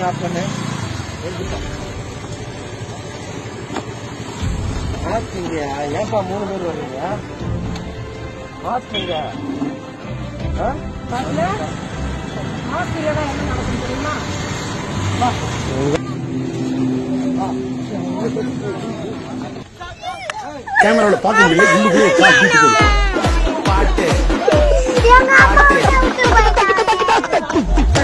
நீ ஆஃப் பண்ணு மாஸ்க்குங்க ஏன்பா மூணு பேர் வர்றீங்க மாஸ்க்குங்க ஆ? கேமரால பார்க்க முடியல உள்ளுக்குள்ளே கால் தூக்கி போகுது பாட்டு எங்க அப்பா விட்டு போயிட்டாங்க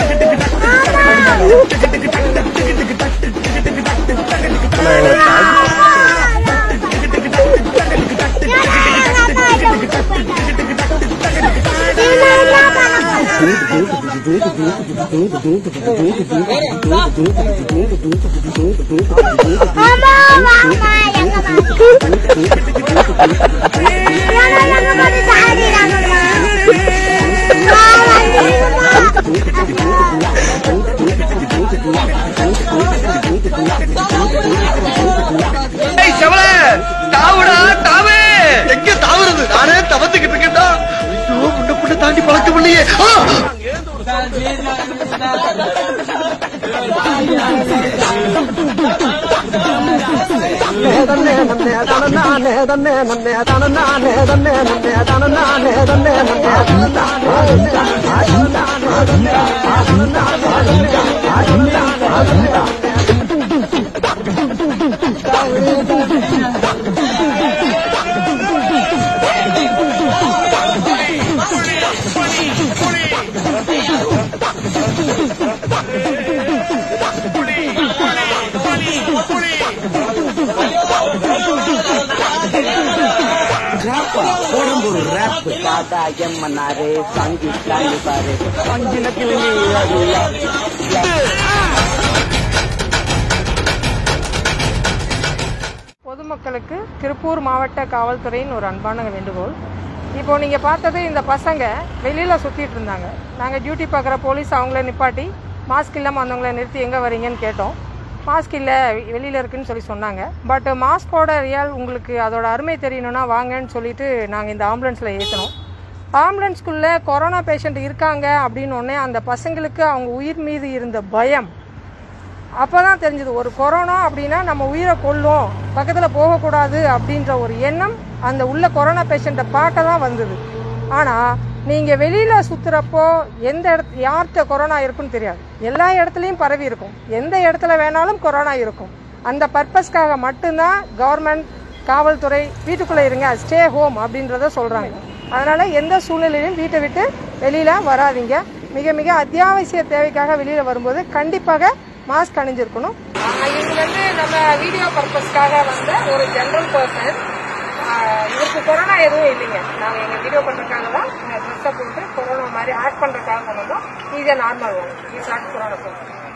அம்மா வாமா எங்க எங்க வந்து சாடிறாங்கம்மா ஏய் செவல தாவுடா தாவு எங்க தாவுறது நானே தவத்துக்கிட்டு இருக்கேன்டா ஐயோ முன்ன புண்ண தாண்டி பழக்கம் இல்லையே ஆ! நேதன்னே நன்னே தனநானே தன்னே நன்னே தனநானே தன்னே நன்னே தனநானே தன்னே நன்னே ரேப்பா போடும் ஒரு ரேப் தாத்தா எம்மனாரு சங்கி காண்டி பாரு அஞ்சினத்தில் நீ பொதுமக்களுக்கு திருப்பூர் மாவட்ட காவல்துறையின் ஒரு அன்பான வேண்டுகோள் இப்போ நீங்கள் பார்த்தது இந்த பசங்க வெளியில் சுற்றிட்டு இருந்தாங்க நாங்கள் டியூட்டி பார்க்குற போலீஸ் அவங்கள நிப்பாட்டி மாஸ்க் இல்லாமல் வந்தவங்கள நிறுத்தி எங்கே வரீங்கன்னு கேட்டோம் மாஸ்க் இல்லை வெளியில் இருக்குன்னு சொல்லி சொன்னாங்க பட் மாஸ்கோட ரியல் உங்களுக்கு அதோட அருமை தெரியணும்னா வாங்கன்னு சொல்லிட்டு நாங்கள் இந்த ஆம்புலன்ஸில் ஏற்றினோம் ஆம்புலன்ஸ்குள்ளே கொரோனா பேஷண்ட் இருக்காங்க அப்படின்னு உடனே அந்த பசங்களுக்கு அவங்க உயிர் மீது இருந்த பயம் அப்பதான் தெரிஞ்சது ஒரு கொரோனா அப்படின்னா நம்ம உயிரை கொல்லும் பக்கத்தில் போகக்கூடாது அப்படின்ற ஒரு எண்ணம் அந்த உள்ள கொரோனா பேஷண்ட்டை பார்க்க தான் வந்தது ஆனால் நீங்கள் வெளியில் சுற்றுறப்போ எந்த இடத்து யார்கிட்ட கொரோனா இருக்குன்னு தெரியாது எல்லா இடத்துலையும் பரவி இருக்கும் எந்த இடத்துல வேணாலும் கொரோனா இருக்கும் அந்த பர்பஸ்க்காக மட்டும்தான் கவர்மெண்ட் காவல்துறை வீட்டுக்குள்ளே இருங்க ஸ்டே ஹோம் அப்படின்றத சொல்கிறாங்க அதனால் எந்த சூழ்நிலையிலும் வீட்டை விட்டு வெளியில் வராதீங்க மிக மிக அத்தியாவசிய தேவைக்காக வெளியில் வரும்போது கண்டிப்பாக மாஸ்க் அணிஞ்சிருக்கணும் இவங்க வந்து நம்ம வீடியோ பர்பஸ்க்காக வந்த ஒரு ஜென்ரல் பர்சன் இவருக்கு கொரோனா எதுவும் இல்லைங்க நாங்கள் எங்கள் வீடியோ பண்ணுறதுக்காக தான் ட்ரெஸ்ஸை போட்டு கொரோனா மாதிரி ஆக்ட் பண்ணுறதுக்காக கொண்டு வந்தோம் இது normal one is not corona